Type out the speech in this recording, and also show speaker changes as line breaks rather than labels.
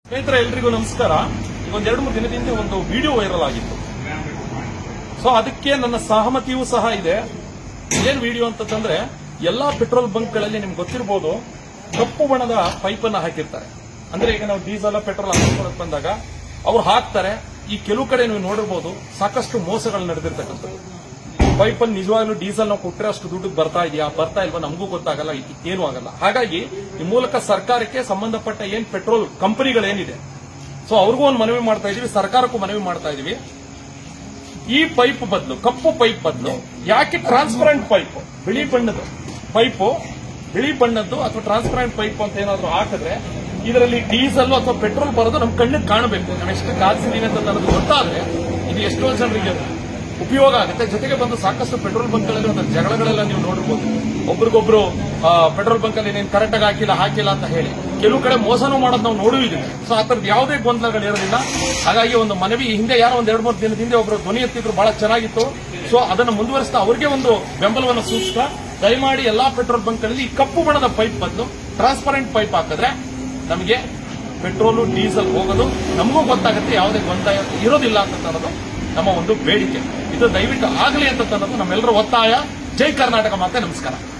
ಸ್ನೇಹಿತರೆ ಎಲ್ರಿಗೂ ನಮಸ್ಕಾರ ಈಗ ಒಂದ್ ಎರಡು ಮೂರು ದಿನದಿಂದ ಒಂದು ವಿಡಿಯೋ ವೈರಲ್ ಆಗಿತ್ತು ಸೊ ಅದಕ್ಕೆ ನನ್ನ ಸಹಮತಿಯೂ ಸಹ ಇದೆ ಏನ್ ವಿಡಿಯೋ ಅಂತಂದ್ರೆ ಎಲ್ಲಾ ಪೆಟ್ರೋಲ್ ಬಂಕ್ಗಳಲ್ಲಿ ನಿಮ್ಗೆ ಗೊತ್ತಿರಬಹುದು ಕಪ್ಪು ಬಣ್ಣದ ಪೈಪ್ ಅನ್ನ ಹಾಕಿರ್ತಾರೆ ಅಂದ್ರೆ ಈಗ ನಾವು ಡೀಸೆಲ್ ಪೆಟ್ರೋಲ್ ಹಾಕಿಸ್ಕೊಳಕ್ ಬಂದಾಗ ಅವ್ರು ಹಾಕ್ತಾರೆ ಈ ಕೆಲವು ಕಡೆ ನೀವು ನೋಡಿರ್ಬೋದು ಸಾಕಷ್ಟು ಮೋಸಗಳು ನಡೆದಿರ್ತಕ್ಕಂಥದ್ದು ಪೈಪ್ ಅಲ್ಲಿ ನಿಜವಾಗ್ಲೂ ಡೀಸೆಲ್ ನಾವು ಕೊಟ್ಟರೆ ಅಷ್ಟು ದುಡ್ಡು ಬರ್ತಾ ಇದೆಯಾ ಬರ್ತಾ ಇಲ್ವಾ ನಮಗೂ ಗೊತ್ತಾಗಲ್ಲ ಇ- ಏನೂ ಆಗಲ್ಲ ಹಾಗಾಗಿ ಈ ಮೂಲಕ ಸರ್ಕಾರಕ್ಕೆ ಸಂಬಂಧಪಟ್ಟ ಏನ್ ಪೆಟ್ರೋಲ್ ಕಂಪನಿಗಳೇನಿದೆ ಸೊ ಅವ್ರಿಗೂ ಒಂದು ಮನವಿ ಮಾಡ್ತಾ ಇದೀವಿ ಸರ್ಕಾರಕ್ಕೂ ಮನವಿ ಮಾಡ್ತಾ ಇದೀವಿ ಈ ಪೈಪ್ ಬದಲು ಕಪ್ಪು ಪೈಪ್ ಬದಲು ಯಾಕೆ ಟ್ರಾನ್ಸ್ಪರೆಂಟ್ ಪೈಪ್ ಬಿಳಿ ಬಣ್ಣದ ಪೈಪು ಬಿಳಿ ಬಣ್ಣದ್ದು ಅಥವಾ ಟ್ರಾನ್ಸ್ಪರೆಂಟ್ ಪೈಪ್ ಅಂತ ಏನಾದ್ರು ಹಾಕಿದ್ರೆ ಇದರಲ್ಲಿ ಡೀಸೆಲ್ ಅಥವಾ ಪೆಟ್ರೋಲ್ ಬರೋದು ನಮ್ ಕಣ್ಣಿಗೆ ಕಾಣಬೇಕು ನಾವು ಎಷ್ಟು ಕಾಸಿದೀವಿ ಅಂತ ನನಗೆ ಗೊತ್ತಾದ್ರೆ ಇದು ಎಷ್ಟೋ ಜನರಿಗೆ ಉಪಯೋಗ ಆಗುತ್ತೆ ಜೊತೆಗೆ ಬಂದು ಸಾಕಷ್ಟು ಪೆಟ್ರೋಲ್ ಬಂಕ್ಗಳಲ್ಲಿ ಒಂದು ಜಗಳಗಳೆಲ್ಲ ನೀವು ನೋಡಿರ್ಬೋದು ಒಬ್ರಿಗೊಬ್ರು ಆ, ಪೆಟ್ರೋಲ್ ಬಂಕಲ್ಲಿ ನೀನು ಕರೆಕ್ಟ್ ಆಗಿ ಹಾಕಿಲ್ಲ ಹಾಕಿಲ್ಲ ಅಂತ ಹೇಳಿ ಕೆಲವು ಕಡೆ ಮೋಸನೂ ಮಾಡೋದು ನಾವು ನೋಡಿದ್ದೀವಿ ಸೊ ಆ ಥರದ್ದು ಯಾವುದೇ ಗೊಂದಲಗಳು ಇರೋದಿಲ್ಲ ಹಾಗಾಗಿ ಒಂದು ಮನವಿ ಈ ಹಿಂದೆ ಯಾರೋ ಒಂದ್ ಎರಡು ಮೂರು ದಿನದ ಹಿಂದೆ ಒಬ್ರು ಧ್ವನಿ ಎತ್ತಿದ್ರು ಬಹಳ ಚೆನ್ನಾಗಿತ್ತು ಸೊ ಅದನ್ನು ಮುಂದುವರಿಸ್ತಾ ಅವ್ರಿಗೆ ಒಂದು ಬೆಂಬಲವನ್ನು ಸೂಚಿಸ್ತಾ ದಯಮಾಡಿ ಎಲ್ಲಾ ಪೆಟ್ರೋಲ್ ಬಂಕ್ಗಳಲ್ಲಿ ಈ ಕಪ್ಪು ಬಣ್ಣದ ಪೈಪ್ ಬದಲು ಟ್ರಾನ್ಸ್ಪರೆಂಟ್ ಪೈಪ್ ಹಾಕಿದ್ರೆ ನಮಗೆ ಪೆಟ್ರೋಲು ಡೀಸೆಲ್ ಹೋಗೋದು ನಮಗೂ ಗೊತ್ತಾಗುತ್ತೆ ಯಾವುದೇ ಗೊಂದಲ ಇರೋದಿಲ್ಲ ಅಂತ ಅನ್ನೋದು ನಮ್ಮ ಒಂದು ಬೇಡಿಕೆ ಇದು ದಯವಿಟ್ಟು ಆಗಲಿ ಅಂತ ಅನ್ನೋದು ನಮ್ಮೆಲ್ಲರ ಒತ್ತಾಯ ಜೈ ಕರ್ನಾಟಕ ಮಾತೆ ನಮಸ್ಕಾರ